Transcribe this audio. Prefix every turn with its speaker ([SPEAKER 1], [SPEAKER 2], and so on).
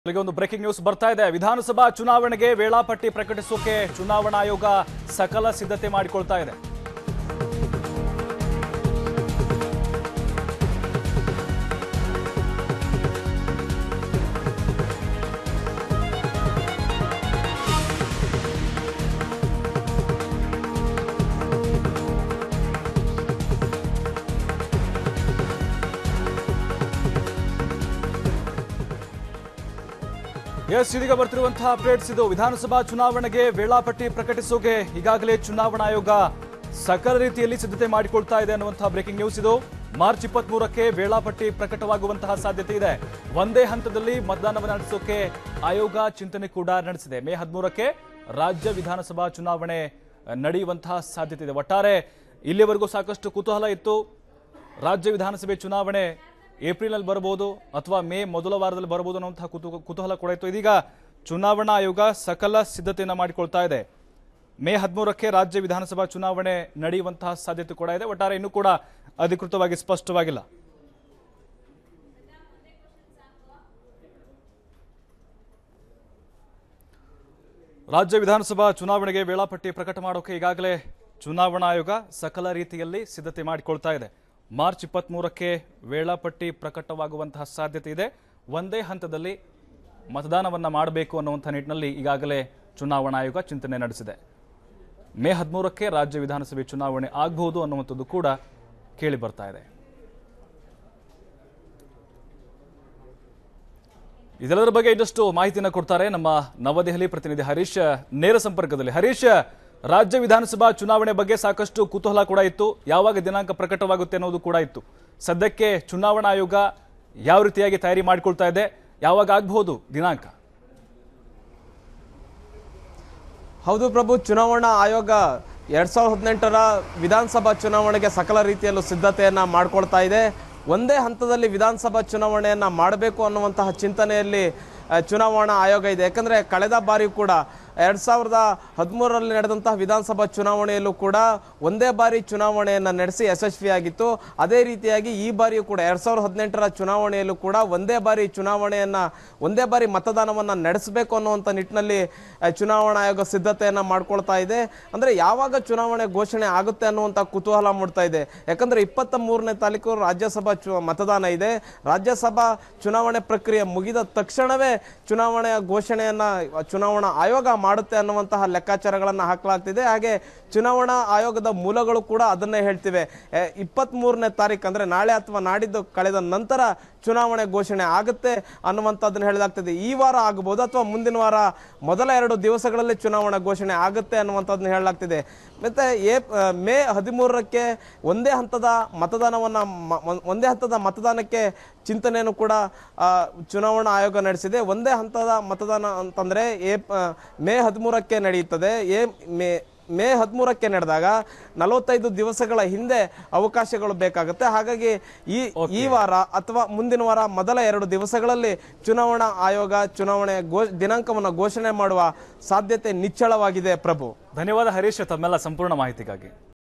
[SPEAKER 1] ಈಗ ಒಂದು breaking news ಬರ್ತಾ ಇದೆ ವಿಧಾನಸಭಾ ಚುನಾವಣೆಗೆ ವೇಳಾಪಟ್ಟಿ ಪ್ರಕಟಿಸೋಕೆ ಚುನಾವಣಾ ಆಯೋಗ ಸಕಲ ಸಿದ್ಧತೆ ಮಾಡಿಕೊಳ್ತಾ ಇದೆ ಎಸ್ ಇದೀಗ ಬರ್ತಿರುವಂತಹ ಅಪ್ಡೇಟ್ಸ್ ಇದು ವಿಧಾನಸಭಾ ಚುನಾವಣೆಗೆ ವೇಳಾಪಟ್ಟಿ ಪ್ರಕಟಿಸೋಕೆ ಈಗಾಗಲೇ ಚುನಾವಣಾ ಆಯೋಗ ಸಕಲ ರೀತಿಯಲ್ಲಿ ಸಿದ್ಧತೆ ಮಾಡಿಕೊಳ್ತಾ ಇದೆ ಅನ್ನುವಂತಹ ಬ್ರೇಕಿಂಗ್ ನ್ಯೂಸ್ ಇದು ಮಾರ್ಚ್ ಇಪ್ಪತ್ತ್ ಮೂರಕ್ಕೆ ವೇಳಾಪಟ್ಟಿ ಪ್ರಕಟವಾಗುವಂತಹ ಸಾಧ್ಯತೆ ಇದೆ ಒಂದೇ ಹಂತದಲ್ಲಿ ಮತದಾನವನ್ನು ನಡೆಸೋಕೆ ಆಯೋಗ ಚಿಂತನೆ ಕೂಡ ನಡೆಸಿದೆ ಮೇ ಹದಿಮೂರಕ್ಕೆ ರಾಜ್ಯ ವಿಧಾನಸಭಾ ಚುನಾವಣೆ ಅಹ್, ನಡೆಯುವಂತಹ ಸಾಧ್ಯತೆ ಇದೆ ಒಟ್ಟಾರೆ ಇಲ್ಲಿವರೆಗೂ ಸಾಕಷ್ಟು ಕುತೂಹಲ ಇತ್ತು ರಾಜ್ಯ ವಿಧಾನಸಭೆ ಚುನಾವಣೆ ಏಪ್ರಿಲ್ನಲ್ಲಿ ಬರಬಹುದು ಅಥವಾ ಮೇ ಮೊದಲ ವಾರದಲ್ಲಿ ಬರಬಹುದು ಅನ್ನುವಂತಹ ಕುತೂ ಕುತೂಹಲ ಕೂಡ ಇತ್ತು ಇದೀಗ ಚುನಾವಣಾ ಆಯೋಗ ಸಕಲ ಸಿದ್ಧತೆಯನ್ನು ಮಾಡಿಕೊಳ್ತಾ ಇದೆ ಮೇ ಹದಿಮೂರಕ್ಕೆ ರಾಜ್ಯ ವಿಧಾನಸಭಾ ಚುನಾವಣೆ ನಡೆಯುವಂತಹ ಸಾಧ್ಯತೆ ಕೂಡ ಇದೆ ಒಟ್ಟಾರೆ ಇನ್ನೂ ಕೂಡ ಅಧಿಕೃತವಾಗಿ ಸ್ಪಷ್ಟವಾಗಿಲ್ಲ ರಾಜ್ಯ ವಿಧಾನಸಭಾ ಚುನಾವಣೆಗೆ ವೇಳಾಪಟ್ಟಿ ಪ್ರಕಟ ಮಾಡೋಕೆ ಈಗಾಗಲೇ ಚುನಾವಣಾ ಆಯೋಗ ಸಕಲ ರೀತಿಯಲ್ಲಿ ಸಿದ್ಧತೆ ಮಾಡಿಕೊಳ್ತಾ ಇದೆ ಮಾರ್ಚ್ ಇಪ್ಪತ್ತ್ಮೂರಕ್ಕೆ ವೇಳಾಪಟ್ಟಿ ಪ್ರಕಟವಾಗುವಂತಹ ಸಾಧ್ಯತೆ ಇದೆ ಒಂದೇ ಹಂತದಲ್ಲಿ ಮತದಾನವನ್ನು ಮಾಡಬೇಕು ಅನ್ನುವಂಥ ನಿಟ್ಟಿನಲ್ಲಿ ಈಗಾಗಲೇ ಚುನಾವಣಾ ಆಯೋಗ ಚಿಂತನೆ ನಡೆಸಿದೆ ಮೇ ಹದಿಮೂರಕ್ಕೆ ರಾಜ್ಯ ವಿಧಾನಸಭೆ ಚುನಾವಣೆ ಆಗಬಹುದು ಅನ್ನುವಂಥದ್ದು ಕೂಡ ಕೇಳಿ ಬರ್ತಾ ಇದೆ ಇದೆಲ್ಲದರ ಬಗ್ಗೆ ಇನ್ನಷ್ಟು ಮಾಹಿತಿಯನ್ನು ಕೊಡ್ತಾರೆ ನಮ್ಮ ನವದೆಹಲಿ ಪ್ರತಿನಿಧಿ ಹರೀಶ್ ನೇರ ಸಂಪರ್ಕದಲ್ಲಿ ಹರೀಶ್ ರಾಜ್ಯ ವಿಧಾನಸಭಾ ಚುನಾವಣೆ ಬಗ್ಗೆ ಸಾಕಷ್ಟು ಕುತೂಹಲ ಕೂಡ ಇತ್ತು ಯಾವಾಗ ದಿನಾಂಕ ಪ್ರಕಟವಾಗುತ್ತೆ ಅನ್ನೋದು ಕೂಡ ಇತ್ತು ಸದ್ಯಕ್ಕೆ ಚುನಾವಣಾ ಆಯೋಗ ಯಾವ ರೀತಿಯಾಗಿ ತಯಾರಿ ಮಾಡಿಕೊಳ್ತಾ ಇದೆ ಯಾವಾಗ ಆಗಬಹುದು ದಿನಾಂಕ
[SPEAKER 2] ಹೌದು ಪ್ರಭು ಚುನಾವಣಾ ಆಯೋಗ ಎರಡ್ ಸಾವಿರದ ಹದಿನೆಂಟರ ವಿಧಾನಸಭಾ ಚುನಾವಣೆಗೆ ಸಕಲ ರೀತಿಯಲ್ಲೂ ಸಿದ್ಧತೆಯನ್ನ ಮಾಡ್ಕೊಳ್ತಾ ಇದೆ ಒಂದೇ ಹಂತದಲ್ಲಿ ವಿಧಾನಸಭಾ ಚುನಾವಣೆಯನ್ನ ಮಾಡಬೇಕು ಅನ್ನುವಂತಹ ಚಿಂತನೆಯಲ್ಲಿ ಆ, ಚುನಾವಣಾ ಆಯೋಗ ಇದೆ ಯಾಕಂದ್ರೆ ಕಳೆದ ಬಾರಿ ಕೂಡ ಎರಡ್ ಸಾವಿರದ ಹದಿಮೂರರಲ್ಲಿ ನಡೆದಂತಹ ವಿಧಾನಸಭಾ ಚುನಾವಣೆಯಲ್ಲೂ ಕೂಡ ಒಂದೇ ಬಾರಿ ಚುನಾವಣೆಯನ್ನ ನಡೆಸಿ ಯಶಸ್ವಿಯಾಗಿತ್ತು ಅದೇ ರೀತಿಯಾಗಿ ಈ ಬಾರಿಯೂ ಕೂಡ ಎರಡ್ ಸಾವಿರದ ಹದಿನೆಂಟರ ಚುನಾವಣೆಯಲ್ಲೂ ಕೂಡ ಒಂದೇ ಬಾರಿ ಚುನಾವಣೆಯನ್ನ ಒಂದೇ ಬಾರಿ ಮತದಾನವನ್ನ ನಡೆಸಬೇಕು ಅನ್ನುವಂಥ ನಿಟ್ಟಿನಲ್ಲಿ ಆ, ಚುನಾವಣಾ ಆಯೋಗ ಸಿದ್ಧತೆಯನ್ನ ಮಾಡ್ಕೊಳ್ತಾ ಇದೆ ಅಂದ್ರೆ ಯಾವಾಗ ಚುನಾವಣೆ ಘೋಷಣೆ ಆಗುತ್ತೆ ಅನ್ನುವಂಥ ಕುತೂಹಲ ಮೂಡ್ತಾ ಇದೆ ಯಾಕಂದ್ರೆ ಇಪ್ಪತ್ತ ಮೂರನೇ ತಾರೀಕು ರಾಜ್ಯಸಭಾ ಚು ಮತದಾನ ಇದೆ ರಾಜ್ಯಸಭಾ ಚುನಾವಣೆ ಪ್ರಕ್ರಿಯೆ ಮುಗಿದ ತಕ್ಷಣವೇ ಚುನಾವಣೆಯ ಘೋಷಣೆಯನ್ನ ಚುನಾವಣಾ ಆಯೋಗ ಮಾಡುತ್ತೆ ಅನ್ನುವಂತಹ ಲೆಕ್ಕಾಚಾರಗಳನ್ನ ಹಾಕಲಾಗ್ತಿದೆ ಹಾಗೆ ಚುನಾವಣಾ ಆಯೋಗದ ಮೂಲಗಳು ಕೂಡ ಅದನ್ನೇ ಹೇಳ್ತಿವೆ ಇಪ್ಪತ್ತ್ ಮೂರನೇ ತಾರೀಕು ಅಂದ್ರೆ ನಾಳೆ ಅಥವಾ ನಾಡಿದ್ದು ಕಳೆದ ನಂತರ ಚುನಾವಣೆ ಘೋಷಣೆ ಆಗುತ್ತೆ ಅನ್ನುವಂಥದ್ದನ್ನ ಹೇಳಲಾಗ್ತದೆ ಈ ವಾರ ಆಗಬಹುದು ಅಥವಾ ಮುಂದಿನ ವಾರ ಮೊದಲ ಎರಡು ದಿವಸಗಳಲ್ಲಿ ಚುನಾವಣಾ ಘೋಷಣೆ ಆಗುತ್ತೆ ಅನ್ನುವಂಥದ್ದನ್ನ ಹೇಳಲಾಗ್ತಿದೆ ಮತ್ತೆ ಏಪ್ ಆ, ಮೇ ಹದಿಮೂರಕ್ಕೆ ಒಂದೇ ಹಂತದ ಮತದಾನವನ್ನ ಮ- ಒಂದ್- ಒಂದೇ ಹಂತದ ಮತದಾನಕ್ಕೆ ಚಿಂತನೆಯನ್ನು ಕೂಡ ಆ, ಚುನಾವಣಾ ಆಯೋಗ ನಡೆಸಿದೆ ಒಂದೇ ಹಂತದ ಮತದಾನ ಅಂತಂದ್ರೆ ಏಪ್ ಆ, ಮೇ ಹದಿಮೂರಕ್ಕೆ ನಡೆಯುತ್ತದೆ ಏ ಮೇ ಮೇ ಹದಿಮೂರಕ್ಕೆ ನಡೆದಾಗ ನಲವತ್ತೈದು ದಿವಸಗಳ ಹಿಂದೆ ಅವಕಾಶಗಳು ಬೇಕಾಗುತ್ತೆ ಹಾಗಾಗಿ ಈ ಈ ವಾರ ಅಥವಾ ಮುಂದಿನ ವಾರ ಮೊದಲ ಎರಡು ದಿವಸಗಳಲ್ಲಿ ಚುನಾವಣಾ ಆಯೋಗ ಚುನಾವಣೆ ಘೋ ದಿನಾಂಕವನ್ನು ಘೋಷಣೆ ಮಾಡುವ ಸಾಧ್ಯತೆ ನಿಚ್ಚಳವಾಗಿದೆ ಪ್ರಭು
[SPEAKER 1] ಧನ್ಯವಾದ ಹರೀಶ್ ತಮ್ಮೆಲ್ಲ ಸಂಪೂರ್ಣ ಮಾಹಿತಿಗಾಗಿ